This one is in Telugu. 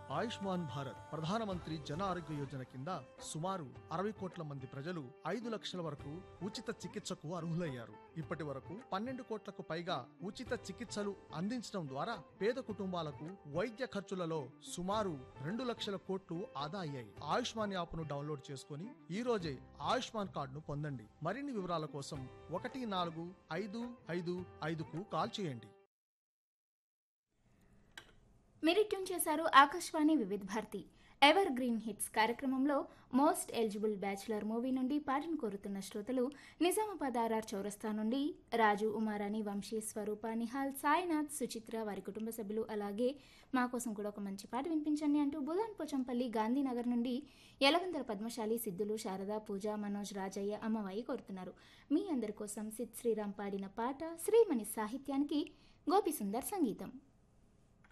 ఆయుష్మాన్ భారత్ ప్రధానమంత్రి జన ఆరోగ్య యోజన కింద సుమారు అరవై కోట్ల మంది ప్రజలు ఐదు లక్షల వరకు ఉచిత చికిత్సకు అర్హులయ్యారు ఇప్పటి వరకు పన్నెండు కోట్లకు పైగా ఉచిత చికిత్సలు అందించడం ద్వారా పేద కుటుంబాలకు వైద్య ఖర్చులలో సుమారు రెండు లక్షల కోట్లు ఆదా అయ్యాయి ఆయుష్మాన్ యాప్ను డౌన్లోడ్ చేసుకుని ఈ రోజే ఆయుష్మాన్ కార్డును పొందండి మరిన్ని వివరాల కోసం ఒకటి నాలుగు ఐదు ఐదు ఐదుకు కాల్ చేయండి మీరు ట్యూన్ చేశారు Akashvani Vividh Bharati evergreen hits కార్యక్రమంలో మోస్ట్ ఎలిజిబుల్ బ్యాచులర్ మూవీ నుండి పాటను కోరుతున్న శ్రోతలు నిజామాబాద్ ఆర్ఆర్ చౌరస్తా నుండి రాజు ఉమారాణి వంశీ స్వరూప నిహాల్ సాయినాథ్ సుచిత్ర వారి కుటుంబ సభ్యులు అలాగే మా కోసం కూడా ఒక మంచి పాట వినిపించండి అంటూ బుధాన్ పోచంపల్లి గాంధీనగర్ నుండి యలవందర పద్మశాలి సిద్ధులు శారద పూజ మనోజ్ రాజయ్య అమ్మవాయి కోరుతున్నారు మీ అందరి కోసం సిద్ శ్రీరామ్ పాడిన పాట శ్రీమణి సాహిత్యానికి గోపిసుందర్ సంగీతం